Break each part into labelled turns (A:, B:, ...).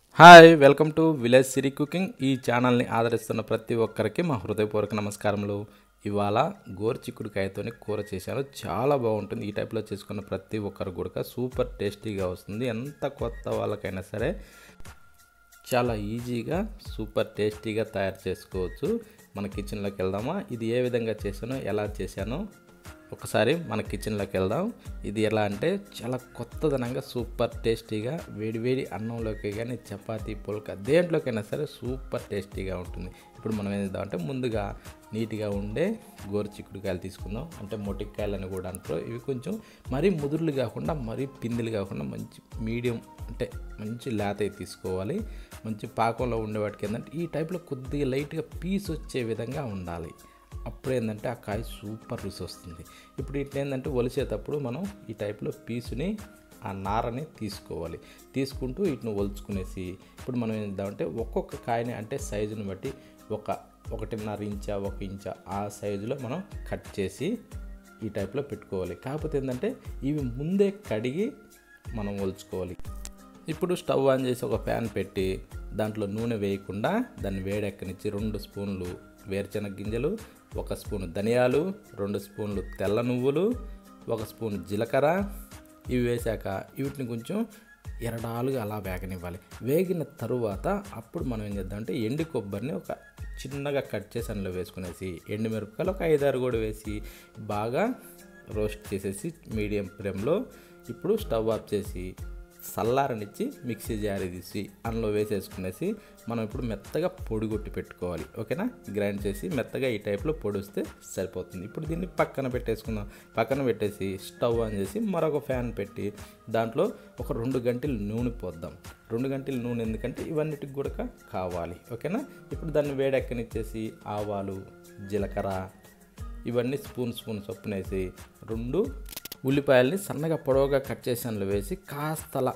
A: hi welcome to village Siri cooking ఈ ఛానల్ని ఆదరిస్తున్న ప్రతి ఒక్కరికి మా హృదయపూర్వక నమస్కారములు ఇవాళ గోరుచిక్కుడుకాయతోని కూర చేశాను చాలా బాగుంటుంది ఈ టైప్లో చేసుకున్న ప్రతి ఒక్కరు కూడా సూపర్ టేస్టీగా వస్తుంది ఎంత కొత్త వాళ్ళకైనా సరే చాలా ఈజీగా సూపర్ టేస్టీగా తయారు చేసుకోవచ్చు మన కిచెన్లోకి వెళ్దామా ఇది ఏ విధంగా చేశానో ఎలా చేశానో ఒకసారి మన కిచెన్లోకి వెళ్దాం ఇది ఎలా అంటే చాలా కొత్తదనంగా సూపర్ టేస్టీగా వేడివేడి అన్నంలోకి కానీ చపాతీ పుల్క దేంట్లోకైనా సరే సూపర్ టేస్టీగా ఉంటుంది ఇప్పుడు మనం ఏం చేద్దాం అంటే ముందుగా నీట్గా ఉండే గోరు చిక్కుడుకాయలు తీసుకుందాం అంటే మొటిక్కాయలు అని కూడా అంటారు ఇవి కొంచెం మరీ ముదురులు కాకుండా మరీ పిందులు కాకుండా మంచి మీడియం అంటే మంచి లేత తీసుకోవాలి మంచి పాకంలో ఉండే వాటికి ఏంటంటే ఈ టైప్లో కొద్దిగా లైట్గా పీస్ వచ్చే విధంగా ఉండాలి అప్పుడు ఏంటంటే ఆ కాయ సూపర్ రుచి వస్తుంది ఇప్పుడు ఇట్లా ఏంటంటే ఒలిచేటప్పుడు మనం ఈ టైప్లో పీసుని ఆ నారని తీసుకోవాలి తీసుకుంటూ వీటిని ఒలుచుకునేసి ఇప్పుడు మనం ఏం చేద్దామంటే ఒక్కొక్క కాయని అంటే సైజుని బట్టి ఒక ఒకటిన్నర ఇంచా ఒక ఇంచా ఆ సైజులో మనం కట్ చేసి ఈ టైప్లో పెట్టుకోవాలి కాకపోతే ఏంటంటే ఇవి ముందే కడిగి మనం ఒలుచుకోవాలి ఇప్పుడు స్టవ్ ఆన్ చేసి ఒక ప్యాన్ పెట్టి దాంట్లో నూనె వేయకుండా దాన్ని వేడెక్కనిచ్చి రెండు స్పూన్లు వేరుశనగ గింజలు ఒక స్పూన్ ధనియాలు రెండు స్పూన్లు తెల్ల నువ్వులు ఒక స్పూన్ జీలకర్ర ఇవి వేశాక వీటిని కొంచెం ఎరడాలుగా అలా వేగనివ్వాలి వేగిన తరువాత అప్పుడు మనం ఏం చేద్దామంటే ఎండు కొబ్బరిని ఒక చిన్నగా కట్ చేసి అందులో వేసుకునేసి ఎండుమిరపకాయలు ఒక ఐదారు కూడా వేసి బాగా రోస్ట్ చేసేసి మీడియం ఫ్లేమ్లో ఇప్పుడు స్టవ్ ఆఫ్ చేసి చల్లారనిచ్చి మిక్సీ జారీ తీసి అందులో వేసేసుకునేసి మనం ఇప్పుడు మెత్తగా పొడి కొట్టి పెట్టుకోవాలి ఓకేనా గ్రైండ్ చేసి మెత్తగా ఈ టైప్లో పొడి వస్తే సరిపోతుంది ఇప్పుడు దీన్ని పక్కన పెట్టేసుకుందాం పక్కన పెట్టేసి స్టవ్ ఆన్ చేసి మరొక ఫ్యాన్ పెట్టి దాంట్లో ఒక రెండు గంటలు నూనె పోద్దాం రెండు గంటల నూనె ఎందుకంటే ఇవన్నిటికి కూడా కావాలి ఓకేనా ఇప్పుడు దాన్ని వేడెక్కనిచ్చేసి ఆవాలు జీలకర్ర ఇవన్నీ స్పూన్ స్పూన్ చొప్పునేసి రెండు ఉల్లిపాయల్ని సన్నగా పొడవుగా కట్ చేసి అందులో వేసి కాస్తలా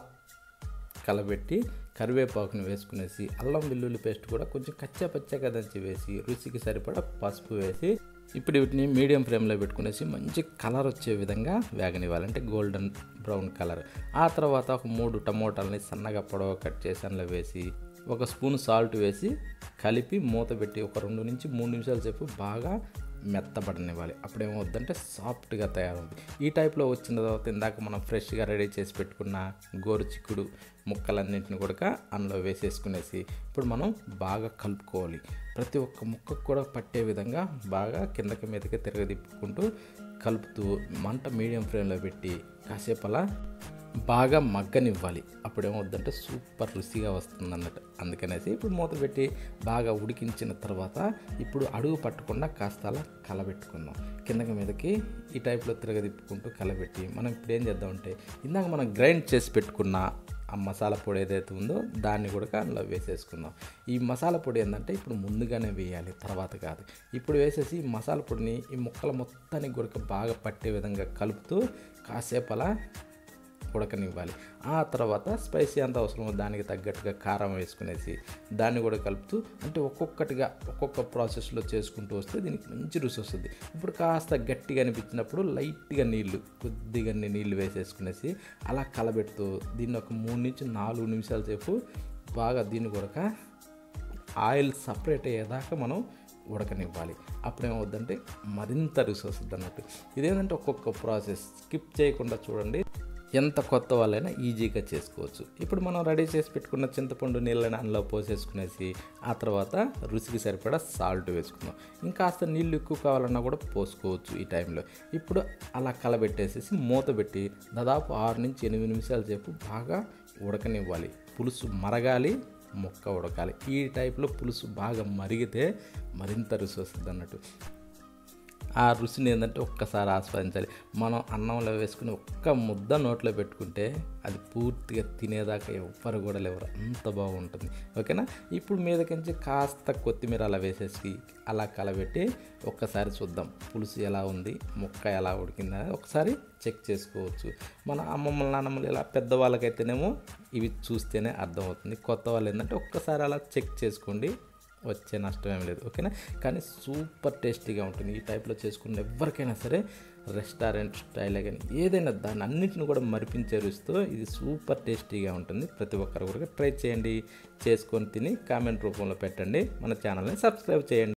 A: కలబెట్టి కరివేపాకుని వేసుకునేసి అల్లం వెల్లుల్లి పేస్ట్ కూడా కొంచెం కచ్చా పచ్చగా దంచి వేసి రుచికి సరిపడా పసుపు వేసి ఇప్పుడు వీటిని మీడియం ఫ్లేమ్లో పెట్టుకునేసి మంచి కలర్ వచ్చే విధంగా వేగనివ్వాలి అంటే గోల్డెన్ బ్రౌన్ కలర్ ఆ తర్వాత ఒక మూడు టమోటాలని సన్నగా పొడవ కట్ చేసి అందులో వేసి ఒక స్పూన్ సాల్ట్ వేసి కలిపి మూత పెట్టి ఒక రెండు నుంచి మూడు నిమిషాల సేపు బాగా మెత్తబడనివ్వాలి అప్పుడు ఏమవుద్దంటే సాఫ్ట్గా తయారవుతుంది ఈ టైప్లో వచ్చిన తర్వాత ఇందాక మనం ఫ్రెష్గా రెడీ చేసి పెట్టుకున్న గోరు చిక్కుడు ముక్కలన్నింటిని కూడా అందులో వేసేసుకునేసి ఇప్పుడు మనం బాగా కలుపుకోవాలి ప్రతి ఒక్క ముక్కకు కూడా పట్టే విధంగా బాగా కిందకి మీదకి తిరగదిప్పుకుంటూ కలుపుతూ మంట మీడియం ఫ్లేమ్లో పెట్టి కాసేపు అలా బాగా మగ్గనివ్వాలి అప్పుడు ఏమవుద్దంటే సూపర్ రుచిగా వస్తుంది అన్నట్టు అందుకనేసి ఇప్పుడు మూత పెట్టి బాగా ఉడికించిన తర్వాత ఇప్పుడు అడుగు పట్టకుండా కాస్త అలా కలబెట్టుకుందాం కిందకి మీదకి ఈ టైప్లో తిరగదిప్పుకుంటూ కలబెట్టి మనం ఇప్పుడు ఏం చేద్దామంటే ఇందాక మనం గ్రైండ్ చేసి పెట్టుకున్న ఆ మసాలా పొడి ఏదైతే ఉందో దాన్ని కూడా అందులో వేసేసుకుందాం ఈ మసాలా పొడి ఏంటంటే ఇప్పుడు ముందుగానే వేయాలి తర్వాత కాదు ఇప్పుడు వేసేసి ఈ మసాలా పొడిని ఈ ముక్కల మొత్తానికి కూడా బాగా పట్టే విధంగా కలుపుతూ కాసేపు అలా ఉడకనివ్వాలి ఆ తర్వాత స్పైసీ ఎంత అవసరమో దానికి తగ్గట్టుగా కారం వేసుకునేసి దాన్ని కూడా కలుపుతూ అంటే ఒక్కొక్కటిగా ఒక్కొక్క ప్రాసెస్లో చేసుకుంటూ వస్తే దీనికి మంచి రుచి వస్తుంది ఇప్పుడు కాస్త గట్టిగా అనిపించినప్పుడు లైట్గా నీళ్లు కొద్దిగా నీళ్లు వేసేసుకునేసి అలా కలబెడుతూ దీన్ని ఒక మూడు నుంచి నాలుగు నిమిషాల సేపు బాగా దీన్ని కూడా ఆయిల్ సపరేట్ అయ్యేదాకా మనం ఉడకనివ్వాలి అప్పుడు ఏమవుద్దంటే మరింత రుచి వస్తుంది అన్నట్టు ఇదేంటంటే ఒక్కొక్క ప్రాసెస్ స్కిప్ చేయకుండా చూడండి ఎంత కొత్త వాళ్ళైనా ఈజీగా చేసుకోవచ్చు ఇప్పుడు మనం రెడీ చేసి పెట్టుకున్న చింతపండు నీళ్ళని అందులో పోసేసుకునేసి ఆ తర్వాత రుచికి సరిపడా సాల్ట్ వేసుకుందాం ఇంకాస్త నీళ్ళు ఎక్కువ కావాలన్నా కూడా పోసుకోవచ్చు ఈ టైంలో ఇప్పుడు అలా కలబెట్టేసేసి మూత పెట్టి దాదాపు ఆరు నుంచి ఎనిమిది నిమిషాల సేపు బాగా ఉడకనివ్వాలి పులుసు మరగాలి ముక్క ఉడకాలి ఈ టైప్లో పులుసు బాగా మరిగితే మరింత రుచి వస్తుంది అన్నట్టు ఆ రుచిని ఏంటంటే ఒక్కసారి ఆస్వాదించాలి మనం అన్నంలో వేసుకుని ఒక్క ముద్ద నోట్లో పెట్టుకుంటే అది పూర్తిగా తినేదాకా ఎవ్వరు కూడా లేవరు అంత బాగుంటుంది ఓకేనా ఇప్పుడు మీదకించి కాస్త కొత్తిమీర అలా వేసేసి అలా కలబెట్టి ఒక్కసారి చూద్దాం పులుసు ఎలా ఉంది ముక్క ఎలా ఉడికిందా ఒకసారి చెక్ చేసుకోవచ్చు మన అమ్మమ్మల నాన్నమ్మలు ఇలా పెద్దవాళ్ళకైతేనేమో ఇవి చూస్తేనే అర్థమవుతుంది కొత్త వాళ్ళు ఏంటంటే ఒక్కసారి అలా చెక్ చేసుకోండి వచ్చే నష్టం ఏం లేదు ఓకేనా కానీ సూపర్ టేస్టీగా ఉంటుంది ఈ టైప్లో చేసుకున్న ఎవరికైనా సరే రెస్టారెంట్ స్టైల్ కానీ ఏదైనా దాన్ని అన్నింటిని కూడా మరిపించే రుచితో ఇది సూపర్ టేస్టీగా ఉంటుంది ప్రతి ఒక్కరు కూడా ట్రై చేయండి చేసుకొని తిని కామెంట్ రూపంలో పెట్టండి మన ఛానల్ని సబ్స్క్రైబ్ చేయండి